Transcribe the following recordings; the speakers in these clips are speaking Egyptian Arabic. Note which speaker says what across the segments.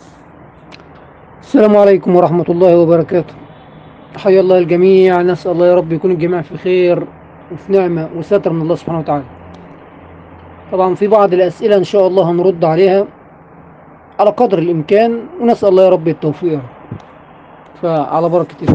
Speaker 1: السلام عليكم ورحمة الله وبركاته حيا الله الجميع نسأل الله يا رب يكون الجميع في خير وفي نعمة وستر من الله سبحانه وتعالى طبعا في بعض الأسئلة إن شاء الله هنرد عليها على قدر الإمكان ونسأل الله يا رب التوفيق فعلى بركة الله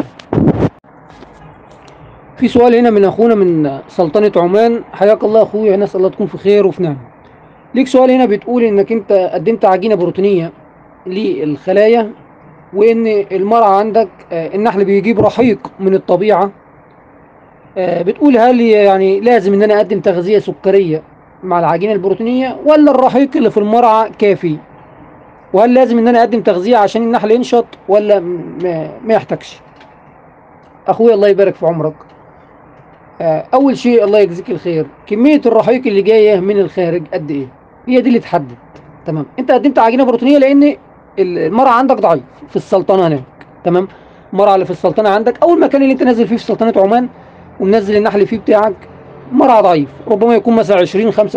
Speaker 1: في سؤال هنا من أخونا من سلطنة عمان حياك الله أخويا نسأل الله تكون في خير وفي نعمة ليك سؤال هنا بتقول إنك أنت قدمت عجينة بروتينية للخلايا وإن المرعى عندك آه، النحل بيجيب رحيق من الطبيعة آه، بتقول هل يعني لازم إن أنا أقدم تغذية سكرية مع العجينة البروتينية ولا الرحيق اللي في المرعى كافي وهل لازم إن أنا أقدم تغذية عشان النحل ينشط ولا م- ما, ما يحتاجش أخويا الله يبارك في عمرك آه، أول شيء الله يجزيك الخير كمية الرحيق اللي جاية من الخارج قد إيه هي دي اللي تحدد تمام أنت قدمت عجينة بروتينية لأن المرعى عندك ضعيف في السلطنة هناك تمام المرعى اللي في السلطنة عندك أو المكان اللي أنت نازل فيه في سلطنة عمان ومنزل النحل فيه بتاعك مرعى ضعيف ربما يكون مثلا 20 25%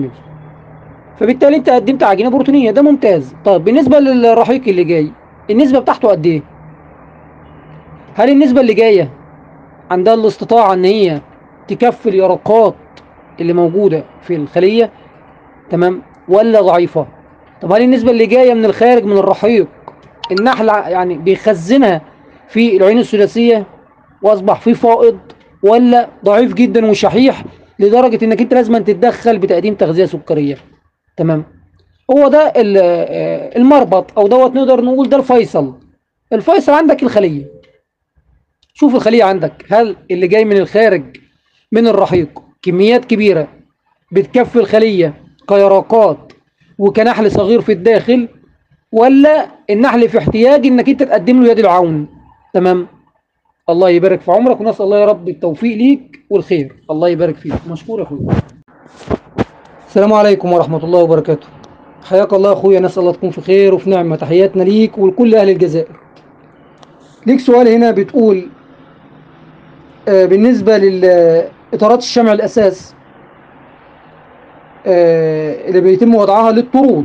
Speaker 1: فبالتالي انت قدمت عجينه بروتينيه ده ممتاز طيب بالنسبه للرحيق اللي جاي النسبه بتاعته قد ايه هل النسبه اللي جايه عندها الاستطاعه ان هي تكفي اليرقات اللي موجوده في الخليه تمام ولا ضعيفه طب هل النسبه اللي جايه من الخارج من الرحيق النحل ع- يعني بيخزنها في العين الثلاثيه واصبح في فائض ولا ضعيف جدا وشحيح لدرجه انك انت لازم تتدخل بتقديم تغذيه سكريه تمام هو ده ال- آه، المربط او دوت نقدر نقول ده الفيصل الفيصل عندك الخليه شوف الخليه عندك هل اللي جاي من الخارج من الرحيق كميات كبيره بتكفي الخليه كيرقات وكنحل صغير في الداخل ولا النحل في احتياج انك انت تقدم له يد العون تمام الله يبارك في عمرك ونسال الله يا رب التوفيق ليك والخير الله يبارك فيك مشكور يا اخويا السلام عليكم ورحمة الله وبركاته حياك الله أخويا نسأل الله تكون في خير وفي نعمة تحياتنا ليك ولكل أهل الجزائر ليك سؤال هنا بتقول آه، بالنسبة لإطارات الشمع الأساس آه، اللي بيتم وضعها للطرود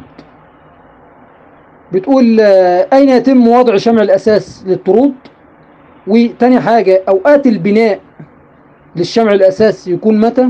Speaker 1: بتقول آه، أين يتم وضع شمع الأساس للطرود وتاني حاجة أوقات البناء للشمع الأساس يكون متى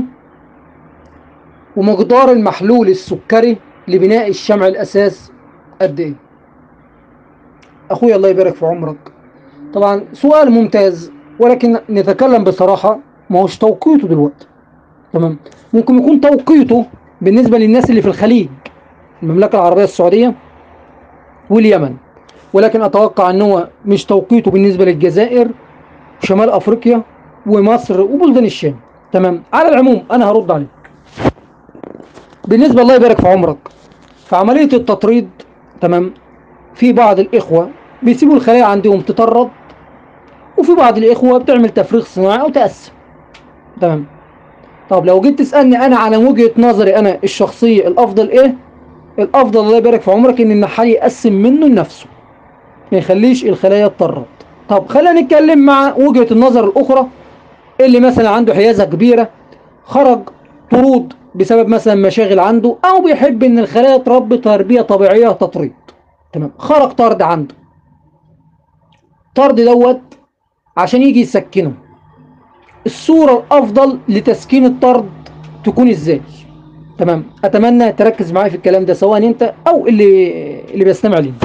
Speaker 1: ومقدار المحلول السكري لبناء الشمع الأساس قد إيه؟ أخويا الله يبارك في عمرك طبعا سؤال ممتاز ولكن نتكلم بصراحة ما هوش توقيته دلوقتي تمام ممكن يكون توقيته بالنسبة للناس اللي في الخليج المملكة العربية السعودية واليمن ولكن أتوقع أن هو مش توقيته بالنسبة للجزائر وشمال أفريقيا ومصر وبلدان الشام تمام على العموم أنا هرد عليك بالنسبة الله يبارك في عمرك في عملية التطريد تمام في بعض الإخوة بيسيبوا الخلايا عندهم تطرد وفي بعض الإخوة بتعمل تفريغ صناعي أو تقسم تمام طب لو جيت تسألني أنا على وجهة نظري أنا الشخصية الأفضل إيه؟ الأفضل الله يبارك في عمرك إن النحال يقسم منه لنفسه ما يخليش الخلايا تطرد طب خلينا نتكلم مع وجهة النظر الأخرى اللي مثلا عنده حيازة كبيرة خرج طرود بسبب مثلا مشاغل عنده او بيحب ان الخلايا تربي تربيه طبيعيه تطريد تمام خرج طرد عنده طرد دوت عشان يجي يسكنه الصوره الافضل لتسكين الطرد تكون ازاي تمام اتمنى تركز معايا في الكلام ده سواء انت او اللي اللي بيستمع لي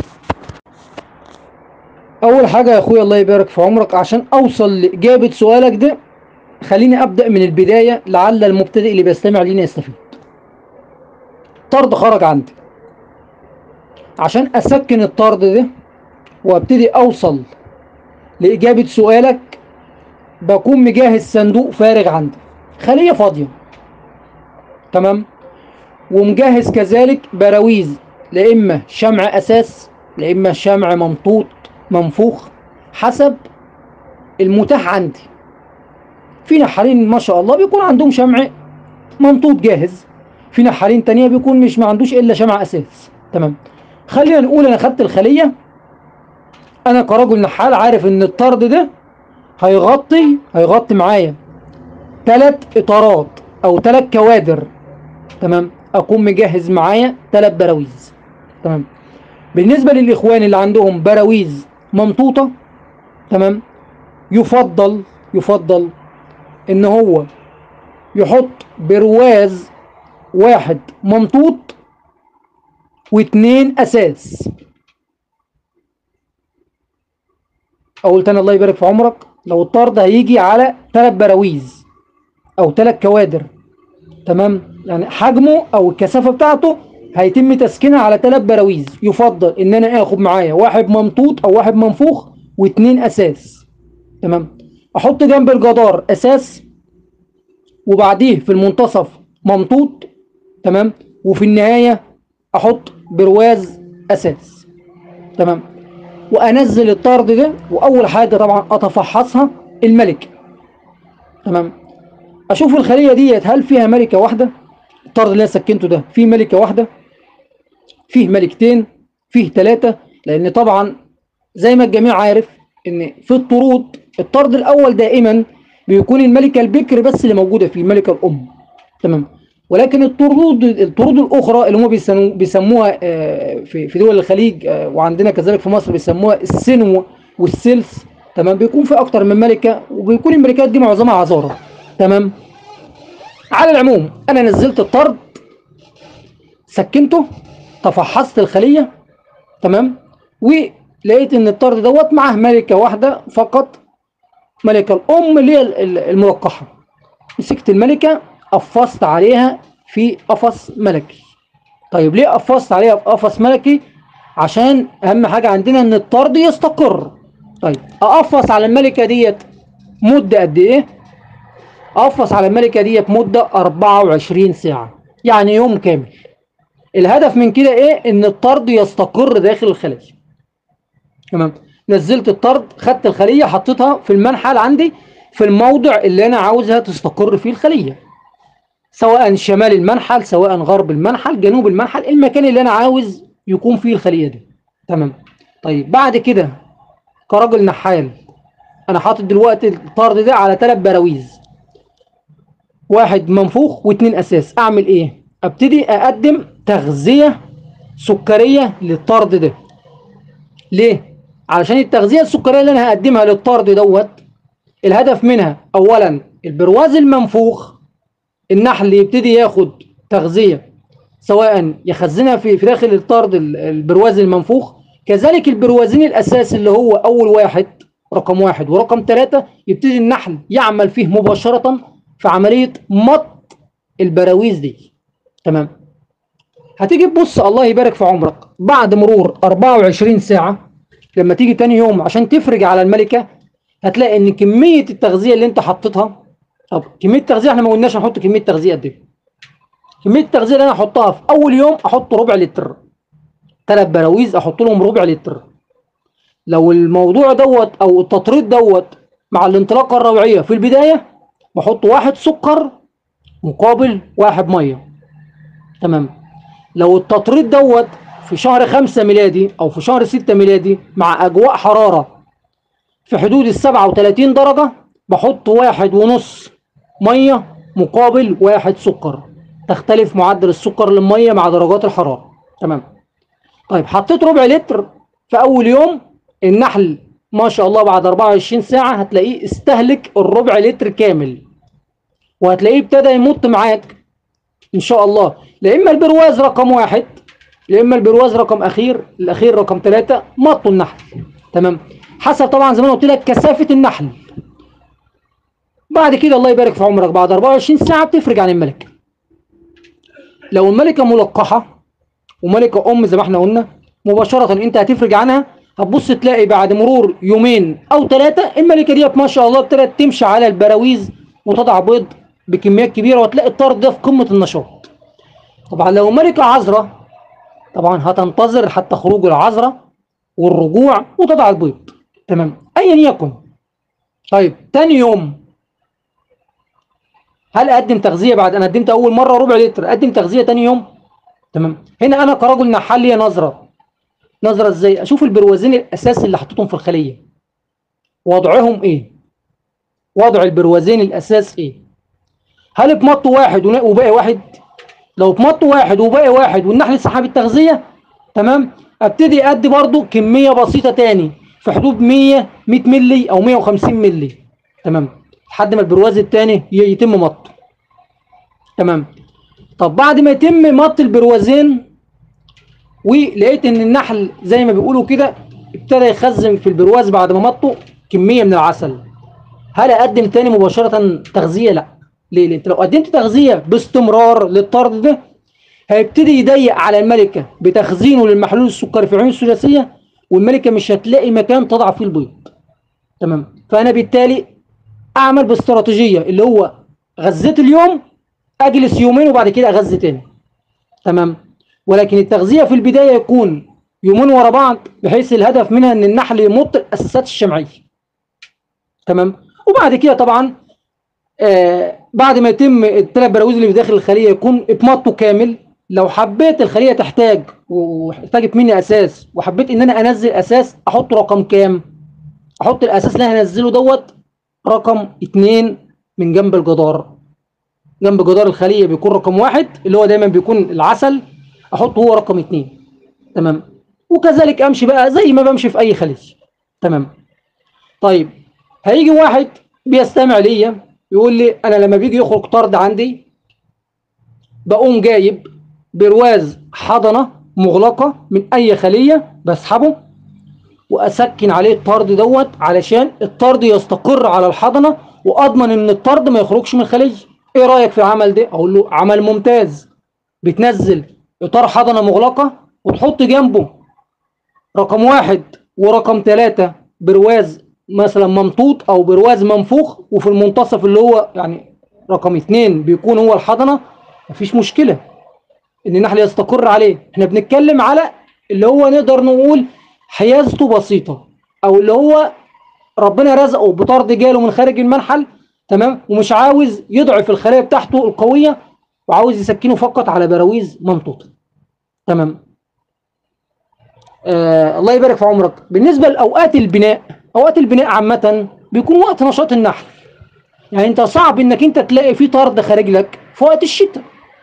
Speaker 1: اول حاجه يا اخويا الله يبارك في عمرك عشان اوصل لاجابه سؤالك ده خليني ابدا من البدايه لعل المبتدئ اللي بيستمع لينا يستفيد طرد خرج عندي عشان اسكن الطرد ده وابتدي اوصل لاجابه سؤالك بكون مجهز صندوق فارغ عندي خليه فاضيه تمام ومجهز كذلك براويز لا اما شمع اساس لا اما شمع ممطوط منفوخ حسب المتاح عندي في نحالين ما شاء الله بيكون عندهم شمع منطوط جاهز في نحالين تانية بيكون مش ما عندوش الا شمع اساس تمام خلينا نقول انا خدت الخلية انا كرجل نحال عارف ان الطرد ده هيغطي هيغطي معايا تلات اطارات او تلات كوادر تمام اكون مجهز معايا تلات براويز تمام بالنسبة للإخوان اللي عندهم براويز ممطوطة تمام يفضل يفضل إن هو يحط برواز واحد ممطوط واتنين أساس أقول تاني الله يبارك في عمرك لو الطرد هيجي على تلات براويز أو تلات كوادر تمام يعني حجمه أو الكثافة بتاعته هيتم تسكينها على تلات براويز يفضل إن أنا آخد معايا واحد ممطوط أو واحد منفوخ واتنين أساس تمام أحط جنب الجدار أساس وبعديه في المنتصف ممطوط تمام وفي النهاية أحط برواز أساس تمام وأنزل الطرد ده وأول حاجة طبعا أتفحصها الملك تمام أشوف الخلية ديت هل فيها ملكة واحدة الطرد اللي أنا سكنته ده فيه ملكة واحدة فيه ملكتين فيه ثلاثة لأن طبعا زي ما الجميع عارف إن في الطرود الطرد الأول دائما بيكون الملكة البكر بس اللي موجودة فيه الملكة الأم تمام ولكن الطرود الطرود الأخرى اللي هم بيسمو- بيسموها آه، في في دول الخليج آه، وعندنا كذلك في مصر بيسموها السنو والسلس تمام بيكون في أكتر من ملكة وبيكون الملكات دي معظمها عذارى تمام على العموم أنا نزلت الطرد سكنته تفحصت الخلية تمام ولقيت ان الطرد دوت معاه ملكة واحدة فقط ملكة الأم اللي هي ال- ال- الملقحة مسكت الملكة قفصت عليها في قفص ملكي طيب ليه قفصت عليها في قفص ملكي عشان أهم حاجة عندنا إن الطرد يستقر طيب أقفص على الملكة ديت مدة قد إيه؟ أقفص على الملكة ديت مدة 24 ساعة يعني يوم كامل الهدف من كده إيه؟ إن الطرد يستقر داخل الخلية تمام نزلت الطرد خدت الخليه حطيتها في المنحل عندي في الموضع اللي انا عاوزها تستقر فيه الخليه سواء شمال المنحل سواء غرب المنحل جنوب المنحل المكان اللي انا عاوز يكون فيه الخليه دي تمام طيب بعد كده كراجل نحال انا حاطط دلوقتي الطرد ده على ثلاث براويز واحد منفوخ واثنين اساس اعمل ايه ابتدي اقدم تغذيه سكريه للطرد ده ليه؟ علشان التغذية السكرية اللي أنا هقدمها للطرد دوت الهدف منها أولا البرواز المنفوخ النحل يبتدي ياخد تغذية سواء يخزنها في في داخل الطرد ال- البرواز المنفوخ كذلك البروازين الأساس اللي هو أول واحد رقم واحد ورقم ثلاثة يبتدي النحل يعمل فيه مباشرة في عملية مط البراويز دي تمام هتيجي تبص الله يبارك في عمرك بعد مرور 24 ساعة لما تيجي تاني يوم عشان تفرج على الملكة هتلاقي ان كمية التغذية اللي انت حطيتها طب كمية التغذية احنا ما قلناش هنحط كمية تغذية قد ايه كمية التغذية اللي انا احطها في اول يوم احط ربع لتر ثلاث براويز احط لهم ربع لتر لو الموضوع دوت او التطريد دوت مع الانطلاقة الروعية في البداية بحط واحد سكر مقابل واحد مية تمام لو التطريد دوت في شهر خمسة ميلادي أو في شهر ستة ميلادي مع أجواء حرارة في حدود السبعة وتلاتين درجة بحط واحد ونص مية مقابل واحد سكر تختلف معدل السكر للمية مع درجات الحرارة تمام طيب حطيت ربع لتر في أول يوم النحل ما شاء الله بعد 24 ساعة هتلاقيه استهلك الربع لتر كامل وهتلاقيه ابتدى يمط معاك ان شاء الله لا اما البرواز رقم واحد لا اما البرواز رقم اخير الاخير رقم ثلاثة مطوا النحل تمام حسب طبعا زي ما أنا قلت لك كثافة النحل بعد كده الله يبارك في عمرك بعد 24 ساعة بتفرج عن الملكة لو الملكة ملقحة وملكة ام زي ما احنا قلنا مباشرة انت هتفرج عنها هتبص تلاقي بعد مرور يومين او ثلاثة الملكة ديت ما شاء الله ابتدت تمشي على البراويز وتضع بيض بكميات كبيرة وتلاقي الطرد ده في قمة النشاط طبعا لو ملكة عذراء طبعا هتنتظر حتى خروج العذراء والرجوع وتضع البيض تمام ايا يكن طيب تاني يوم هل اقدم تغذيه بعد انا قدمت اول مره ربع لتر اقدم تغذيه تاني يوم تمام هنا انا كرجل نحال ليا نظره نظره ازاي اشوف البروازين الاساسي اللي حطيتهم في الخليه وضعهم ايه وضع البروازين الاساس ايه هل اتمط واحد ونا- وباقي واحد لو اتمط واحد وباقي واحد والنحل سحب التغذيه تمام ابتدي ادي برضو كميه بسيطه تاني في حدود 100 100 مللي او 150 مللي تمام لحد ما البرواز التاني ي- يتم مطه تمام طب بعد ما يتم مط البروازين ولقيت ان النحل زي ما بيقولوا كده ابتدى يخزن في البرواز بعد ما مطه كميه من العسل هل اقدم تاني مباشره تغذيه لا ليه لأن انت لو قدمت تغذيه باستمرار للطرد ده هيبتدي يضيق على الملكه بتخزينه للمحلول السكري في العيون الثلاثيه والملكه مش هتلاقي مكان تضع فيه البيض تمام فانا بالتالي اعمل باستراتيجيه اللي هو غذيت اليوم اجلس يومين وبعد كده اغذي تاني تمام ولكن التغذيه في البدايه يكون يومين ورا بعض بحيث الهدف منها ان النحل يمط الاساسات الشمعيه تمام وبعد كده طبعا آه بعد ما يتم الثلاث براويز اللي في داخل الخليه يكون اتمطوا كامل لو حبيت الخليه تحتاج واحتاجت مني اساس وحبيت ان انا انزل اساس احط رقم كام احط الاساس اللي انا هنزله دوت رقم اتنين من جنب الجدار جنب جدار الخليه بيكون رقم واحد اللي هو دايما بيكون العسل احطه هو رقم اتنين تمام وكذلك امشي بقى زي ما بمشي في اي خليه تمام طيب هيجي واحد بيستمع ليا يقول لي انا لما بيجي يخرج طرد عندي بقوم جايب برواز حضنه مغلقه من اي خليه بسحبه واسكن عليه الطرد دوت علشان الطرد يستقر على الحضنه واضمن ان الطرد ما يخرجش من الخليه ايه رايك في العمل ده اقول له عمل ممتاز بتنزل اطار حضنه مغلقه وتحط جنبه رقم واحد ورقم ثلاثة برواز مثلا ممطوط او برواز منفوخ وفي المنتصف اللي هو يعني رقم اتنين بيكون هو الحضنه مفيش مشكله ان النحل يستقر عليه احنا بنتكلم على اللي هو نقدر نقول حيازته بسيطه او اللي هو ربنا رزقه بطرد جاله من خارج المنحل تمام ومش عاوز يضعف الخلايا بتاعته القويه وعاوز يسكنه فقط على براويز ممطوطه تمام آه الله يبارك في عمرك بالنسبه لاوقات البناء اوقات البناء عامه بيكون وقت نشاط النحل يعني انت صعب انك انت تلاقي فيه طرد خارج لك في وقت الشتاء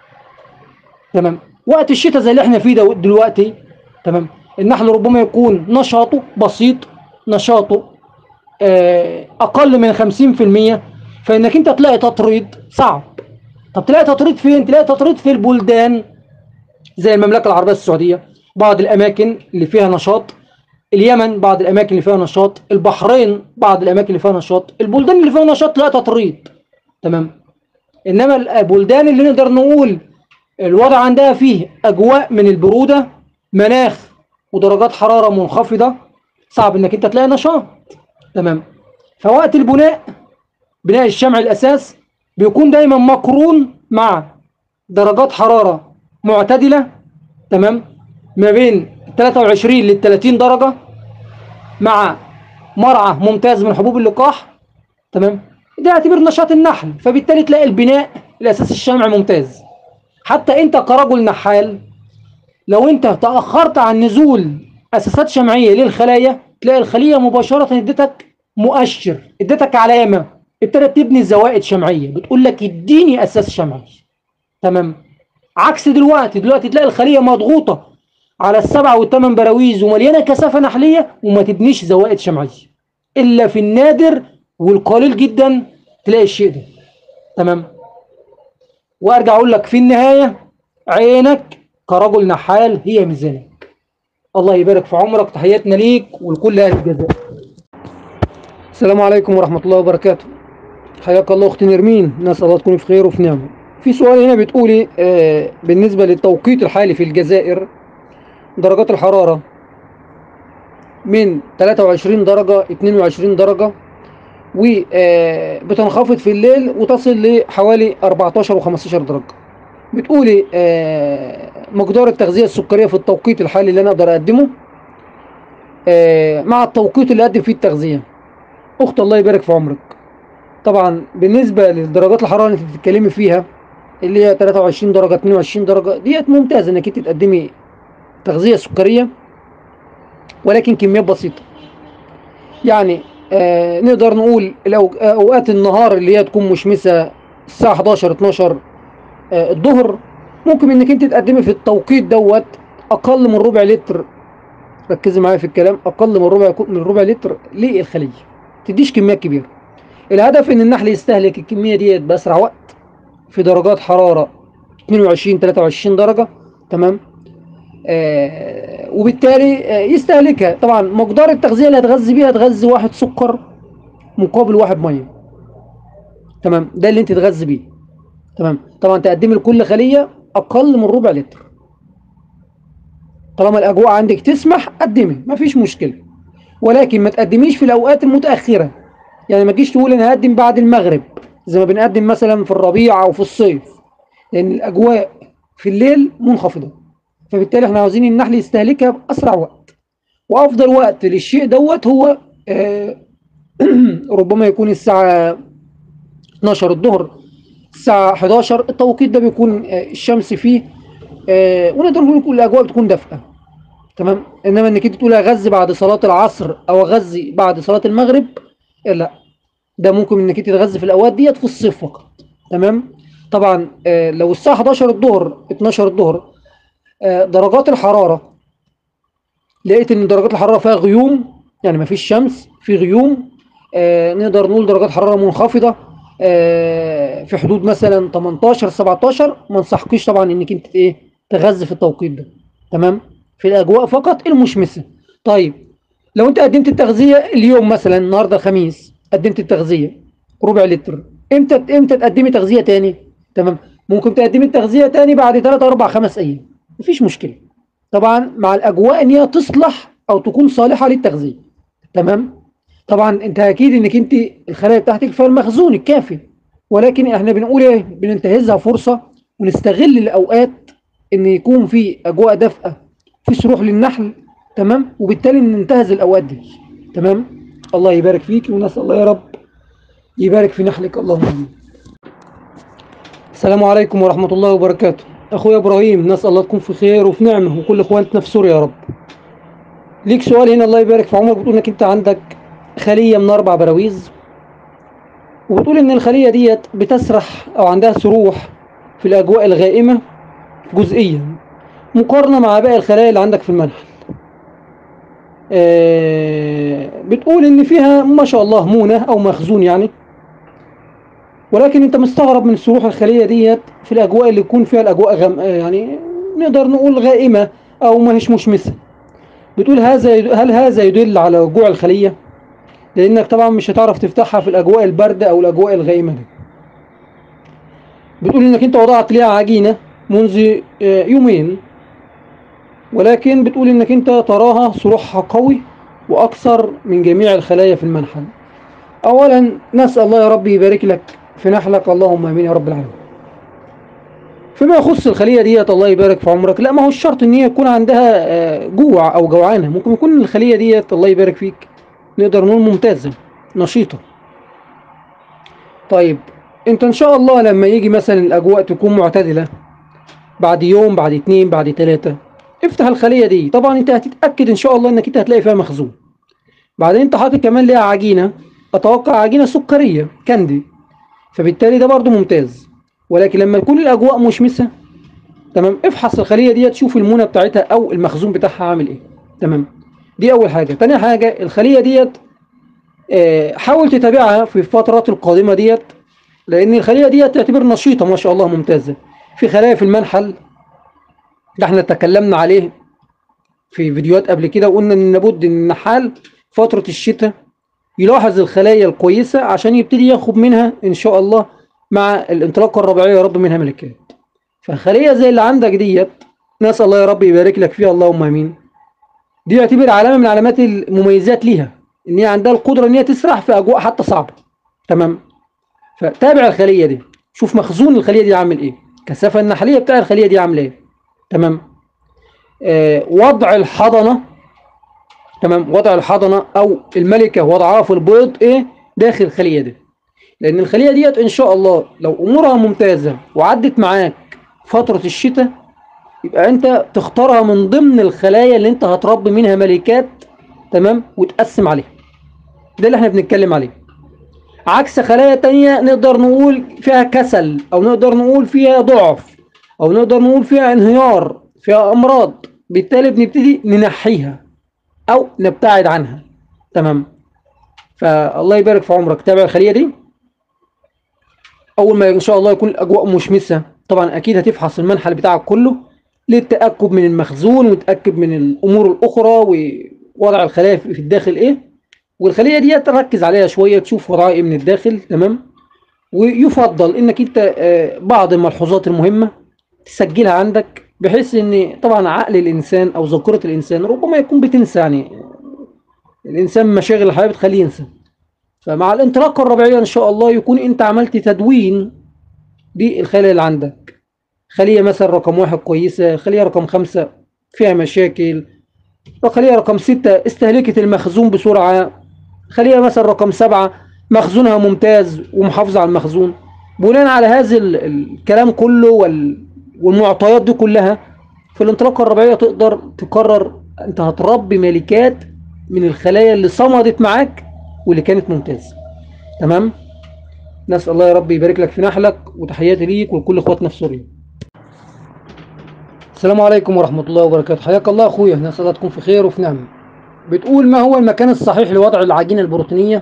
Speaker 1: تمام وقت الشتاء زي اللي احنا فيه ده دلوقتي تمام النحل ربما يكون نشاطه بسيط نشاطه آه اقل من 50% فانك انت تلاقي تطريد صعب طب تلاقي تطريد فين تلاقي تطريد في البلدان زي المملكه العربيه السعوديه بعض الاماكن اللي فيها نشاط اليمن بعض الاماكن اللي فيها نشاط البحرين بعض الاماكن اللي فيها نشاط البلدان اللي فيها نشاط لا تطريد تمام انما البلدان اللي نقدر نقول الوضع عندها فيه اجواء من البروده مناخ ودرجات حراره منخفضه صعب انك انت تلاقي نشاط تمام فوقت البناء بناء الشمع الاساس بيكون دايما مقرون مع درجات حراره معتدله تمام ما بين 23 لل 30 درجة مع مرعى ممتاز من حبوب اللقاح تمام ده يعتبر نشاط النحل فبالتالي تلاقي البناء الأساس الشمع ممتاز حتى أنت كرجل نحال لو أنت تأخرت عن نزول أساسات شمعية للخلايا تلاقي الخلية مباشرة ادتك مؤشر ادتك علامة ابتدت تبني زوائد شمعية بتقول لك اديني أساس شمعي تمام عكس دلوقتي دلوقتي تلاقي الخلية مضغوطة على السبعة والثمان براويز ومليانة كثافة نحلية وما تبنيش زوائد شمعية إلا في النادر والقليل جدا تلاقي الشيء ده تمام وأرجع أقول لك في النهاية عينك كرجل نحال هي ميزانك الله يبارك في عمرك تحياتنا ليك ولكل أهل الجزاء السلام عليكم ورحمة الله وبركاته حياك الله أختي نرمين نسأل الله تكوني في خير وفي نعمة في سؤال هنا بتقولي آه بالنسبة للتوقيت الحالي في الجزائر درجات الحرارة من 23 درجة 22 درجة وبتنخفض في الليل وتصل لحوالي 14 و15 درجة بتقولي آه مقدار التغذية السكرية في التوقيت الحالي اللي أنا أقدر أقدمه آه مع التوقيت اللي أقدم فيه التغذية أخت الله يبارك في عمرك طبعا بالنسبة لدرجات الحرارة اللي انت بتتكلمي فيها اللي هي 23 درجة 22 درجة ديت ممتاز انك انت تقدمي تغذية سكرية ولكن كميات بسيطة يعني آه نقدر نقول الأو- اوقات النهار اللي هي تكون مشمسة الساعة 11 12 آه الظهر ممكن انك انت تقدمي في التوقيت دوت اقل من ربع لتر ركزي معايا في الكلام اقل من ربع من ربع لتر للخليه تديش كميات كبيره الهدف ان النحل يستهلك الكميه ديت باسرع وقت في درجات حراره 22 23 درجه تمام آه وبالتالي آه يستهلكها طبعا مقدار التغذيه اللي هتغذي بيها تغذي واحد سكر مقابل واحد ميه تمام ده اللي انت تغذي بيه تمام طبعا تقدمي لكل خليه اقل من ربع لتر طالما الاجواء عندك تسمح قدمي مفيش مشكله ولكن ما تقدميش في الاوقات المتاخره يعني ما تجيش تقول انا هقدم بعد المغرب زي ما بنقدم مثلا في الربيع او في الصيف لان الاجواء في الليل منخفضه فبالتالي احنا عاوزين النحل يستهلكها باسرع وقت وافضل وقت للشيء دوت هو آه ربما يكون الساعه 12 الظهر الساعه 11 التوقيت ده بيكون آه الشمس فيه آه ونقدر نقول الاجواء بتكون دافئه تمام انما انك انت تقول اغذي بعد صلاه العصر او اغذي بعد صلاه المغرب لا ده ممكن انك انت تغذي في الاوقات ديت في الصيف فقط تمام طبعا آه لو الساعه 11 الظهر 12 الظهر آه درجات الحراره لقيت ان درجات الحراره فيها غيوم يعني مفيش شمس في غيوم آه نقدر نقول درجات حراره منخفضه آه في حدود مثلا 18 17 ما انصحكيش طبعا انك انت ايه تغذي في التوقيت ده تمام في الاجواء فقط المشمسه طيب لو انت قدمت التغذيه اليوم مثلا النهارده الخميس قدمت التغذيه ربع لتر امتى امتى تقدمي تغذيه تاني تمام ممكن تقدمي التغذيه تاني بعد 3 4 5 ايام مفيش مشكله طبعا مع الاجواء ان هي تصلح او تكون صالحه للتغذيه تمام طبعا انت اكيد انك انت الخلايا بتاعتك فيها المخزون الكافي ولكن احنا بنقول ايه بننتهزها فرصه ونستغل الاوقات ان يكون في اجواء دافئه في سروح للنحل تمام وبالتالي ننتهز الاوقات دي تمام الله يبارك فيك ونسال الله يا رب يبارك في نحلك اللهم امين السلام عليكم ورحمه الله وبركاته اخويا ابراهيم نسال الله تكون في خير وفي نعمه وكل اخوانتنا في سوريا يا رب ليك سؤال هنا الله يبارك في عمرك بتقول انك انت عندك خليه من اربع براويز وبتقول ان الخليه ديت بتسرح او عندها سروح في الاجواء الغائمه جزئيا مقارنه مع باقي الخلايا اللي عندك في المنحل آه بتقول ان فيها ما شاء الله مونه او مخزون يعني ولكن انت مستغرب من سروح الخليه ديت في الاجواء اللي يكون فيها الاجواء غم يعني نقدر نقول غائمه او ما هيش مشمسه بتقول هذا هل هذا يدل على جوع الخليه لانك طبعا مش هتعرف تفتحها في الاجواء البارده او الاجواء الغائمه دي بتقول انك انت وضعت ليها عجينه منذ يومين ولكن بتقول انك انت تراها صروحها قوي واكثر من جميع الخلايا في المنحل اولا نسال الله يا رب يبارك لك في نحلك اللهم امين يا رب العالمين فيما يخص الخليه ديت الله يبارك في عمرك لا ما هو الشرط ان هي يكون عندها جوع او جوعانه ممكن يكون الخليه ديت الله يبارك فيك نقدر نقول ممتازه نشيطه طيب انت ان شاء الله لما يجي مثلا الاجواء تكون معتدله بعد يوم بعد اتنين بعد تلاتة افتح الخلية دي طبعا انت هتتأكد ان شاء الله انك انت هتلاقي فيها مخزون بعدين انت حاطط كمان ليها عجينة اتوقع عجينة سكرية كاندي فبالتالي ده برضو ممتاز ولكن لما تكون الاجواء مشمسة تمام افحص الخلية دي تشوف المونة بتاعتها او المخزون بتاعها عامل ايه تمام دي اول حاجة تاني حاجة الخلية ديت اه حاول تتابعها في الفترات القادمة ديت لان الخلية ديت تعتبر نشيطة ما شاء الله ممتازة في خلايا في المنحل ده احنا تكلمنا عليه في فيديوهات قبل كده وقلنا ان لابد ان النحال فترة الشتاء يلاحظ الخلايا الكويسة عشان يبتدي ياخد منها ان شاء الله مع الانطلاقة الربيعية يا رب منها ملكات فخلية زي اللي عندك ديت نسأل الله يا رب يبارك لك فيها اللهم امين دي يعتبر علامة من علامات المميزات ليها ان هي عندها القدرة ان هي تسرح في اجواء حتى صعبة تمام فتابع الخلية دي شوف مخزون الخلية دي عامل ايه الكثافة النحلية بتاع الخلية دي عاملة ايه تمام آه وضع الحضنة تمام وضع الحضنة او الملكة وضعها في البيض ايه داخل الخلية دي لان الخلية ديت ان شاء الله لو امورها ممتازة وعدت معاك فترة الشتاء يبقى انت تختارها من ضمن الخلايا اللي انت هتربي منها ملكات تمام وتقسم عليها ده اللي احنا بنتكلم عليه عكس خلايا تانية نقدر نقول فيها كسل او نقدر نقول فيها ضعف او نقدر نقول فيها انهيار فيها امراض بالتالي بنبتدي ننحيها او نبتعد عنها تمام فالله يبارك في عمرك تابع الخليه دي اول ما ان شاء الله يكون الاجواء مشمسه طبعا اكيد هتفحص المنحل بتاعك كله للتاكد من المخزون وتاكد من الامور الاخرى ووضع الخلايا في الداخل ايه والخليه دي تركز عليها شويه تشوف وراها ايه من الداخل تمام ويفضل انك انت آه، بعض الملحوظات المهمه تسجلها عندك بحيث ان طبعا عقل الانسان او ذاكره الانسان ربما يكون بتنسى يعني الانسان مشاغل الحياه بتخليه ينسى فمع الانطلاقه الربيعيه ان شاء الله يكون انت عملت تدوين للخلايا اللي عندك خليه مثلا رقم واحد كويسه خليه رقم خمسة فيها مشاكل خليه رقم ستة استهلكت المخزون بسرعه خليه مثلا رقم سبعة مخزونها ممتاز ومحافظه على المخزون بناء على هذا الكلام كله والمعطيات دي كلها في الانطلاقه الربيعيه تقدر تقرر انت هتربي ملكات من الخلايا اللي صمدت معاك واللي كانت ممتازه تمام نسال الله يا رب يبارك لك في نحلك وتحياتي ليك ولكل اخواتنا في سوريا السلام عليكم ورحمه الله وبركاته حياك الله اخويا نسال الله تكون في خير وفي نعمه بتقول ما هو المكان الصحيح لوضع العجينه البروتينيه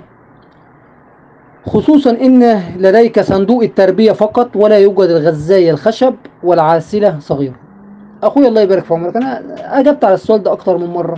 Speaker 1: خصوصا ان لديك صندوق التربيه فقط ولا يوجد الغزايه الخشب والعاسله صغيره اخويا الله يبارك في عمرك انا اجبت على السؤال ده اكتر من مره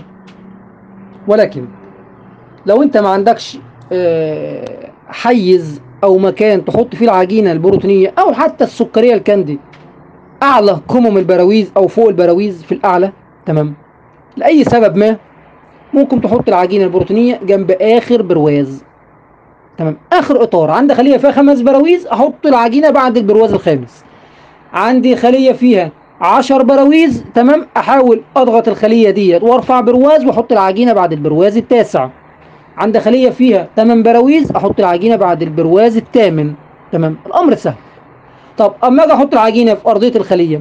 Speaker 1: ولكن لو انت ما عندكش آه، حيز او مكان تحط فيه العجينه البروتينيه او حتى السكريه الكاندي اعلى قمم البراويز او فوق البراويز في الاعلى تمام لاي سبب ما ممكن تحط العجينه البروتينيه جنب اخر برواز تمام اخر اطار عندي خليه فيها خمس براويز احط العجينه بعد البرواز الخامس عندي خليه فيها 10 براويز تمام احاول اضغط الخليه ديت وارفع برواز واحط العجينه بعد البرواز التاسع عند خليه فيها 8 براويز احط العجينه بعد البرواز الثامن تمام الامر سهل طب اما اجي احط العجينه في ارضيه الخليه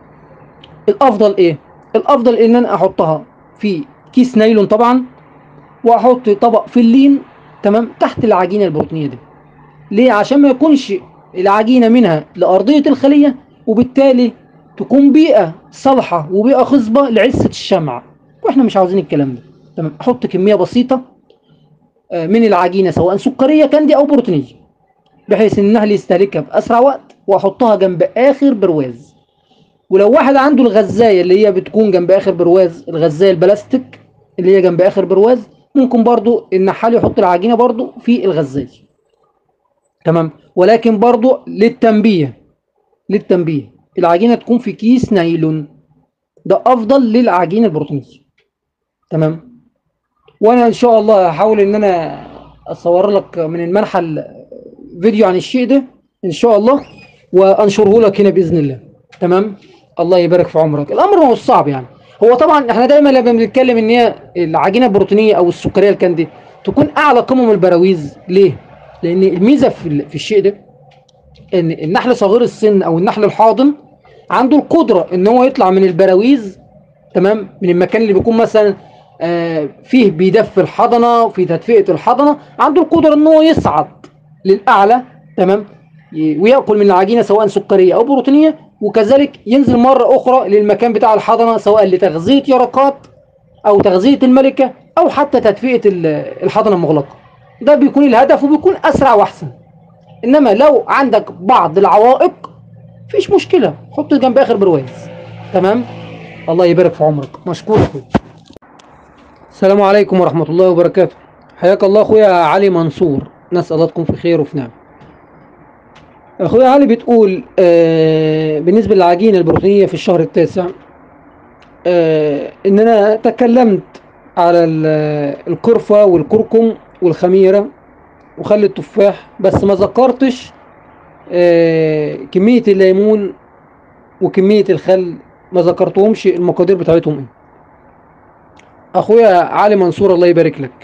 Speaker 1: الافضل ايه الافضل ان انا احطها في كيس نايلون طبعا واحط طبق فلين تمام تحت العجينه البروتينيه دي ليه عشان ما يكونش العجينه منها لارضيه الخليه وبالتالي تكون بيئة صالحة وبيئة خصبة لعسة الشمع واحنا مش عاوزين الكلام ده تمام احط كمية بسيطة آه، من العجينة سواء سكرية كاندي او بروتينية بحيث ان النهل يستهلكها باسرع وقت واحطها جنب اخر برواز ولو واحد عنده الغزاية اللي هي بتكون جنب اخر برواز الغزاية البلاستيك اللي هي جنب اخر برواز ممكن برضو النحال يحط العجينة برضو في الغزاية تمام ولكن برضو للتنبيه للتنبيه العجينة تكون في كيس نايلون ده أفضل للعجينة البروتينية تمام وأنا إن شاء الله هحاول إن أنا أصور لك من المنحل فيديو عن الشيء ده إن شاء الله وأنشره لك هنا بإذن الله تمام الله يبارك في عمرك الأمر ما هو صعب يعني هو طبعا احنا دايما لما بنتكلم ان هي العجينه البروتينيه او السكريه الكاندي تكون اعلى قمم البراويز ليه لان الميزه في الشيء ده ان النحل صغير السن او النحل الحاضن عنده القدرة ان هو يطلع من البراويز تمام من المكان اللي بيكون مثلا آه فيه بيدفي الحضنة في تدفئة الحضنة عنده القدرة ان هو يصعد للأعلى تمام ويأكل من العجينة سواء سكرية أو بروتينية وكذلك ينزل مرة أخرى للمكان بتاع الحضنة سواء لتغذية يرقات أو تغذية الملكة أو حتى تدفئة الحضنة المغلقة ده بيكون الهدف وبيكون أسرع وأحسن إنما لو عندك بعض العوائق مفيش مشكله حط جنب اخر برواز تمام الله يبارك في عمرك مشكور اخويا السلام عليكم ورحمه الله وبركاته حياك الله اخويا علي منصور نسال الله تكون في خير وفي نعم اخويا علي بتقول آه بالنسبه للعجينه البروتينيه في الشهر التاسع آه ان انا تكلمت على القرفه والكركم والخميره وخل التفاح بس ما ذكرتش آه، كمية الليمون وكمية الخل ما ذكرتهمش المقادير بتاعتهم ايه اخويا علي منصور الله يبارك لك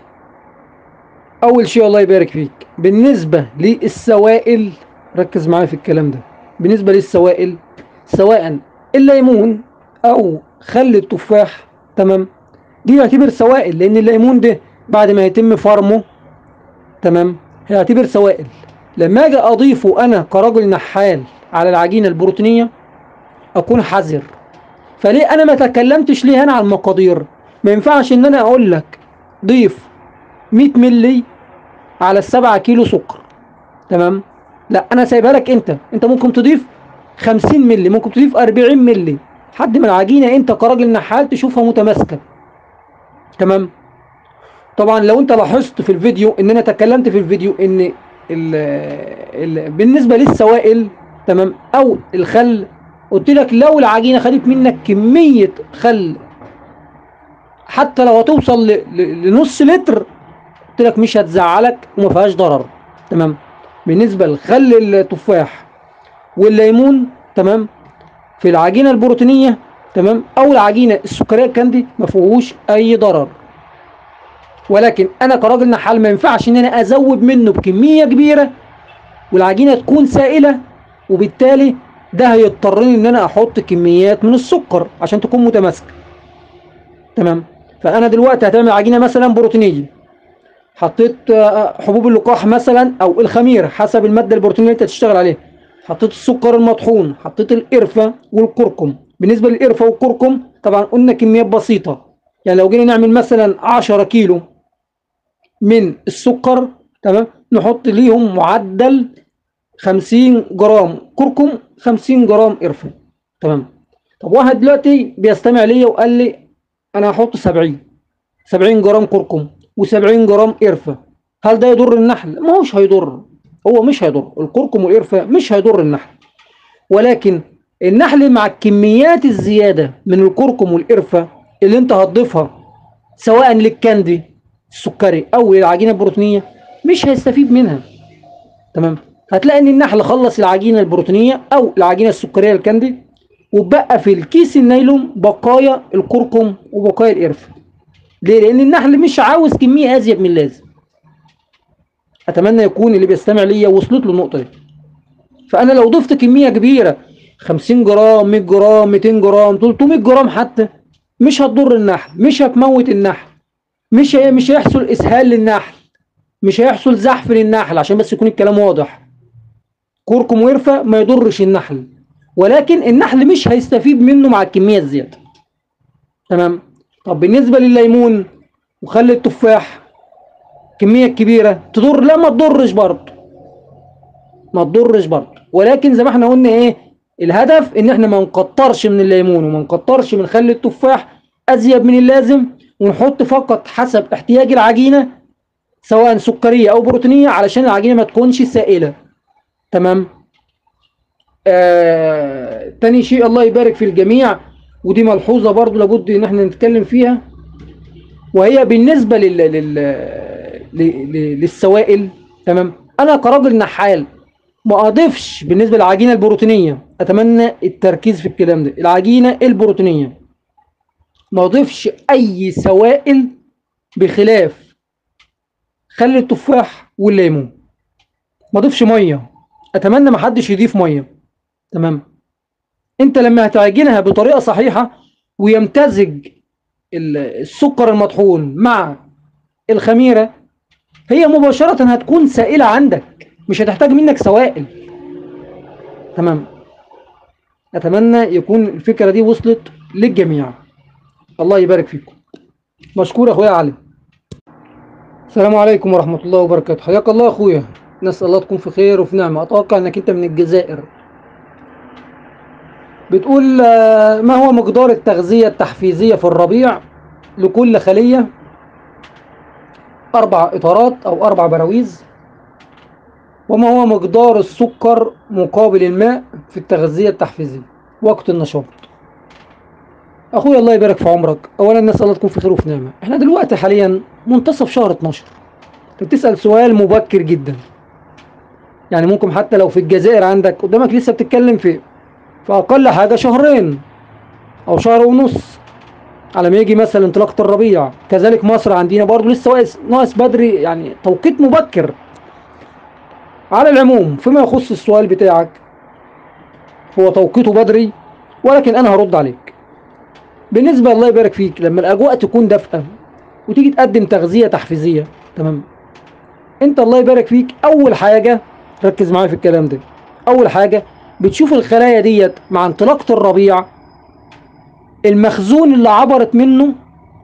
Speaker 1: اول شيء الله يبارك فيك بالنسبة للسوائل ركز معايا في الكلام ده بالنسبة للسوائل سواء الليمون او خل التفاح تمام دي يعتبر سوائل لان الليمون ده بعد ما يتم فرمه تمام هيعتبر سوائل لما اجي اضيفه انا كرجل نحال على العجينه البروتينيه اكون حذر فليه انا ما تكلمتش ليه هنا عن المقادير ما ينفعش ان انا اقول لك ضيف 100 ملي على السبعة كيلو سكر تمام لا انا سايبها لك انت انت ممكن تضيف 50 ملي ممكن تضيف 40 ملي حد من العجينه انت كراجل نحال تشوفها متماسكه تمام طبعا لو انت لاحظت في الفيديو ان انا تكلمت في الفيديو ان ال ال بالنسبه للسوائل تمام او الخل قلت لك لو العجينه خدت منك كميه خل حتى لو هتوصل ل- ل- لنص لتر قلت لك مش هتزعلك وما فيهاش ضرر تمام بالنسبه لخل التفاح والليمون تمام في العجينه البروتينيه تمام او العجينه السكريه الكاندي ما فيهوش اي ضرر ولكن انا كراجل نحال ما ينفعش ان انا ازود منه بكميه كبيره والعجينه تكون سائله وبالتالي ده هيضطرني ان انا احط كميات من السكر عشان تكون متماسكه تمام فانا دلوقتي هتعمل عجينه مثلا بروتينيه حطيت آه، حبوب اللقاح مثلا او الخميره حسب الماده البروتينيه اللي انت تشتغل عليها حطيت السكر المطحون حطيت القرفه والكركم بالنسبه للقرفه والكركم طبعا قلنا كميات بسيطه يعني لو جينا نعمل مثلا 10 كيلو من السكر تمام نحط ليهم معدل 50 جرام كركم 50 جرام قرفه تمام طب واحد دلوقتي بيستمع ليا وقال لي انا هحط 70 70 جرام كركم و70 جرام قرفه هل ده يضر النحل ما هوش هيضر هو مش هيضر الكركم والقرفه مش هيضر النحل ولكن النحل مع الكميات الزياده من الكركم والقرفه اللي انت هتضيفها سواء للكاندي السكري او للعجينه البروتينيه مش هيستفيد منها تمام هتلاقي ان النحل خلص العجينه البروتينيه او العجينه السكريه الكاندي وبقى في الكيس النايلون بقايا الكركم وبقايا القرفه ليه لان النحل مش عاوز كميه ازيد من اللازم اتمنى يكون اللي بيستمع ليا وصلت له النقطه دي فانا لو ضفت كميه كبيره 50 جرام 100 جرام 200 جرام 300 جرام حتى مش هتضر النحل مش هتموت النحل مش هي مش هيحصل اسهال للنحل مش هيحصل زحف للنحل عشان بس يكون الكلام واضح كركم وقرفه ما يضرش النحل ولكن النحل مش هيستفيد منه مع الكميه الزياده تمام طب بالنسبه للليمون وخل التفاح كميه كبيره تضر لا ما تضرش برضه ما تضرش برضه ولكن زي ما احنا قلنا ايه الهدف ان احنا ما نكترش من الليمون وما نكترش من خل التفاح ازيد من اللازم ونحط فقط حسب احتياج العجينه سواء سكريه او بروتينيه علشان العجينه ما تكونش سائله تمام آه تاني شيء الله يبارك في الجميع ودي ملحوظه برضو لابد ان احنا نتكلم فيها وهي بالنسبه لل... لل... ل- ل- للسوائل تمام انا كراجل نحال ما اضيفش بالنسبه للعجينه البروتينيه اتمنى التركيز في الكلام ده العجينه البروتينيه ما اضيفش اي سوائل بخلاف خل التفاح والليمون ما اضيفش ميه اتمنى ما حدش يضيف ميه تمام انت لما هتعجنها بطريقه صحيحه ويمتزج ال- السكر المطحون مع الخميره هي مباشره هتكون سائله عندك مش هتحتاج منك سوائل تمام اتمنى يكون الفكره دي وصلت للجميع الله يبارك فيكم مشكور يا اخويا علي السلام عليكم ورحمه الله وبركاته حياك الله يا اخويا نسال الله تكون في خير وفي نعمه اتوقع انك انت من الجزائر بتقول آه، ما هو مقدار التغذيه التحفيزيه في الربيع لكل خليه اربع اطارات او اربع براويز وما هو مقدار السكر مقابل الماء في التغذية التحفيزية وقت النشاط أخويا الله يبارك في عمرك أولا نسأل الله تكون في خير وفي نعمة احنا دلوقتي حاليا منتصف شهر 12 انت بتسأل سؤال مبكر جدا يعني ممكن حتى لو في الجزائر عندك قدامك لسه بتتكلم في في أقل حاجة شهرين أو شهر ونص على ما يجي مثلا انطلاقة الربيع كذلك مصر عندنا برضه لسه واقف- ناقص بدري يعني توقيت مبكر على العموم فيما يخص السؤال بتاعك هو توقيته بدري ولكن انا هرد عليك بالنسبة الله يبارك فيك لما الاجواء تكون دافئة وتيجي تقدم تغذية تحفيزية تمام انت الله يبارك فيك اول حاجة ركز معايا في الكلام ده اول حاجة بتشوف الخلايا ديت مع انطلاقة الربيع المخزون اللي عبرت منه في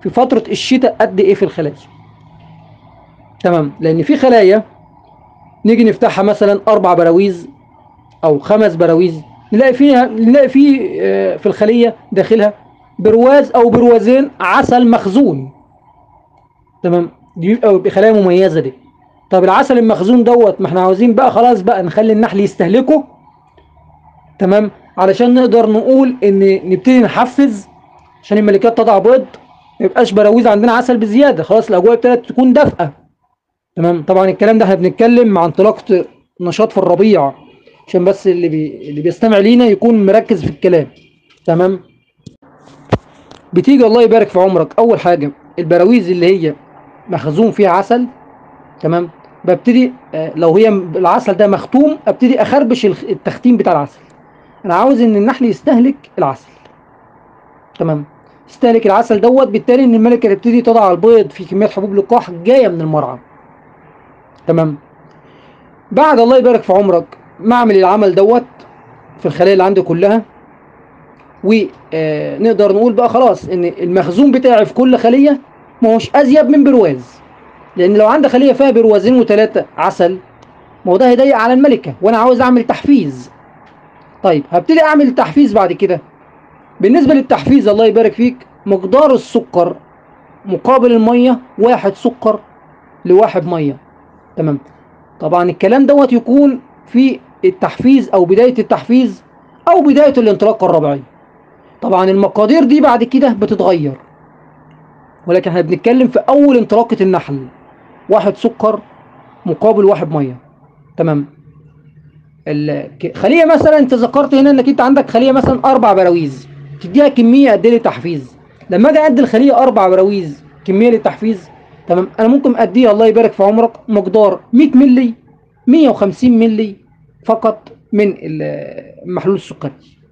Speaker 1: في فترة الشتاء قد ايه في الخلايا تمام لان في خلايا نيجي نفتحها مثلا اربع براويز او خمس براويز نلاقي فيها نلاقي في آه، في الخلية داخلها برواز او بروازين عسل مخزون تمام دي بيبقى خلايا مميزة دي طب العسل المخزون دوت ما احنا عاوزين بقى خلاص بقى نخلي النحل يستهلكه تمام علشان نقدر نقول ان نبتدي نحفز عشان الملكات تضع بيض ما يبقاش براويز عندنا عسل بزياده خلاص الاجواء ابتدت تكون دافئه تمام طبعا الكلام ده احنا بنتكلم مع انطلاقه نشاط في الربيع عشان بس اللي بي... اللي بيستمع لينا يكون مركز في الكلام تمام بتيجي الله يبارك في عمرك اول حاجه البراويز اللي هي مخزون فيها عسل تمام ببتدي آه، لو هي العسل ده مختوم ابتدي اخربش الخ- التختيم بتاع العسل انا عاوز ان النحل يستهلك العسل تمام يستهلك العسل دوت بالتالي ان الملكه تبتدي تضع البيض في كميات حبوب لقاح جايه من المرعى تمام بعد الله يبارك في عمرك ما اعمل العمل دوت في الخلايا اللي عندي كلها ونقدر نقول بقى خلاص ان المخزون بتاعي في كل خليه ما هوش ازيد من برواز لان لو عندي خليه فيها بروازين وثلاثه عسل ما هو ده هيضيق على الملكه وانا عاوز اعمل تحفيز طيب هبتدي اعمل تحفيز بعد كده بالنسبه للتحفيز الله يبارك فيك مقدار السكر مقابل الميه واحد سكر لواحد ميه تمام طبعا الكلام دوت يكون في التحفيز او بدايه التحفيز او بدايه الانطلاقه الربيعيه طبعا المقادير دي بعد كده بتتغير ولكن احنا بنتكلم في اول انطلاقه النحل واحد سكر مقابل واحد ميه تمام الخليه مثلا انت ذكرت هنا انك انت عندك خليه مثلا اربع براويز تديها كميه قد ايه للتحفيز لما اجي ادي الخليه اربع براويز كميه للتحفيز تمام انا ممكن اديها الله يبارك في عمرك مقدار 100 مللي 150 مللي فقط من المحلول السكري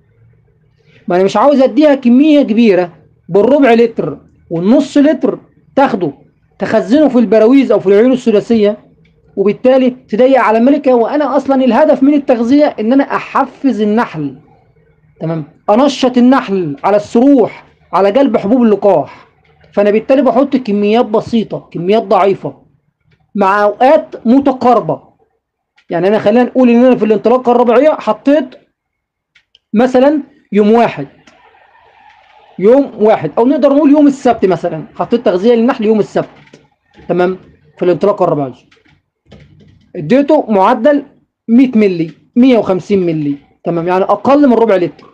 Speaker 1: ما انا مش عاوز اديها كميه كبيره بالربع لتر والنص لتر تاخده تخزنه في البراويز او في العيون الثلاثيه وبالتالي تضيق على الملكه وانا اصلا الهدف من التغذيه ان انا احفز النحل تمام انشط النحل على السروح على جلب حبوب اللقاح فانا بالتالي بحط كميات بسيطه كميات ضعيفه مع اوقات متقاربه يعني انا خلينا نقول ان انا في الانطلاقه الربيعيه حطيت مثلا يوم واحد يوم واحد او نقدر نقول يوم السبت مثلا حطيت تغذيه للنحل يوم السبت تمام في الانطلاقه الربيعيه اديته معدل 100 مللي 150 مللي تمام يعني اقل من ربع لتر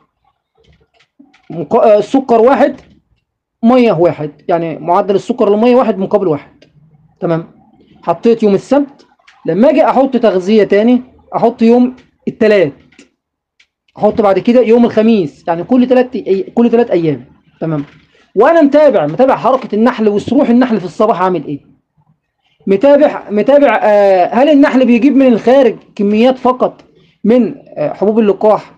Speaker 1: مق... آه، سكر واحد ميه واحد يعني معدل السكر للميه واحد مقابل واحد تمام حطيت يوم السبت لما اجي احط تغذيه تاني احط يوم الثلاث احط بعد كده يوم الخميس يعني كل ثلاث كل ثلاث ايام تمام وانا متابع متابع حركه النحل وسروح النحل في الصباح عامل ايه متابع متابع آه هل النحل بيجيب من الخارج كميات فقط من آه حبوب اللقاح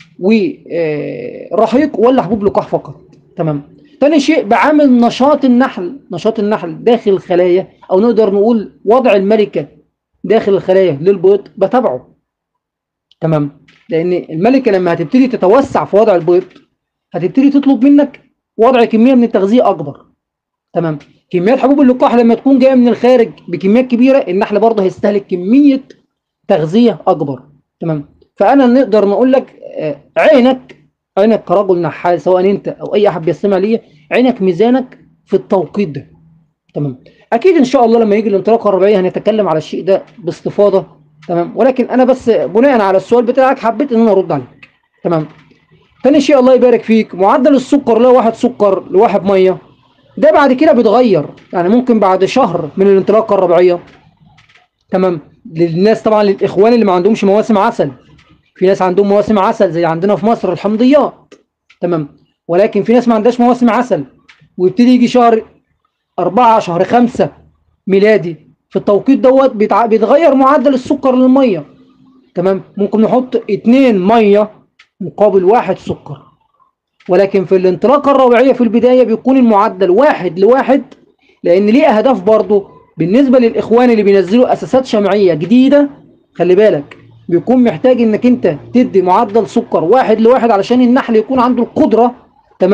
Speaker 1: ورحيق ولا حبوب لقاح فقط تمام تاني شيء بعامل نشاط النحل نشاط النحل داخل الخلايا او نقدر نقول وضع الملكة داخل الخلايا للبيض بتابعه تمام لان الملكة لما هتبتدي تتوسع في وضع البيض هتبتدي تطلب منك وضع كمية من التغذية اكبر تمام كميات حبوب اللقاح لما تكون جايه من الخارج بكميات كبيره النحل برضه هيستهلك كميه تغذيه اكبر تمام فانا نقدر نقول لك آه، عينك عينك كرجل نحال سواء انت او اي احد بيستمع ليا عينك ميزانك في التوقيت ده تمام اكيد ان شاء الله لما يجي الانطلاقه الربيعيه هنتكلم على الشيء ده باستفاضه تمام ولكن انا بس بناء على السؤال بتاعك حبيت ان انا ارد عليك تمام تاني شيء الله يبارك فيك معدل السكر لو واحد سكر لواحد ميه ده بعد كده بيتغير يعني ممكن بعد شهر من الانطلاقه الربيعيه تمام للناس طبعا للاخوان اللي ما عندهمش مواسم عسل في ناس عندهم مواسم عسل زي عندنا في مصر الحمضيات تمام ولكن في ناس ما عندهاش مواسم عسل ويبتدي يجي شهر أربعة شهر خمسة ميلادي في التوقيت دوت بيتع... بيتغير معدل السكر للمية تمام ممكن نحط اتنين مية مقابل واحد سكر ولكن في الانطلاقة الربيعية في البداية بيكون المعدل واحد لواحد لأن ليه أهداف برضه بالنسبة للإخوان اللي بينزلوا أساسات شمعية جديدة خلي بالك بيكون محتاج إنك أنت تدي معدل سكر واحد لواحد علشان النحل يكون عنده القدرة تمام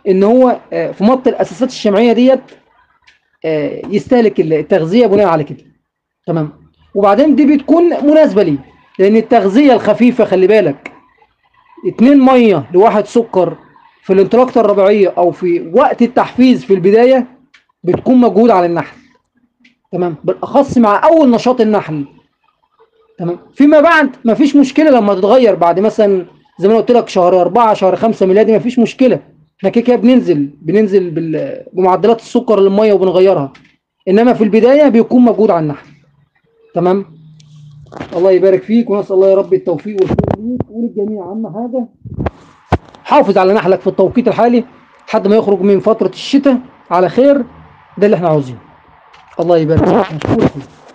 Speaker 1: ان هو آه، في مط الاساسات الشمعيه ديت آه، يستهلك التغذيه بناء على كده تمام وبعدين دي بتكون مناسبه ليه لان التغذيه الخفيفه خلي بالك اتنين ميه لواحد سكر في الانطلاقه الربيعيه او في وقت التحفيز في البدايه بتكون مجهود على النحل تمام بالاخص مع اول نشاط النحل تمام فيما بعد مفيش مشكله لما تتغير بعد مثلا زي ما أنا قلت لك شهر أربعة شهر خمسة ميلادي مفيش مشكله احنا كده كده بننزل بننزل بال- بمعدلات السكر للميه وبنغيرها انما في البدايه بيكون مجهود على النحل تمام الله يبارك فيك ونسال الله يا رب التوفيق والخير ليك وللجميع اهم حاجه حافظ على نحلك في التوقيت الحالي لحد ما يخرج من فتره الشتاء على خير ده اللي احنا عاوزينه الله يبارك فيك مشكور فيك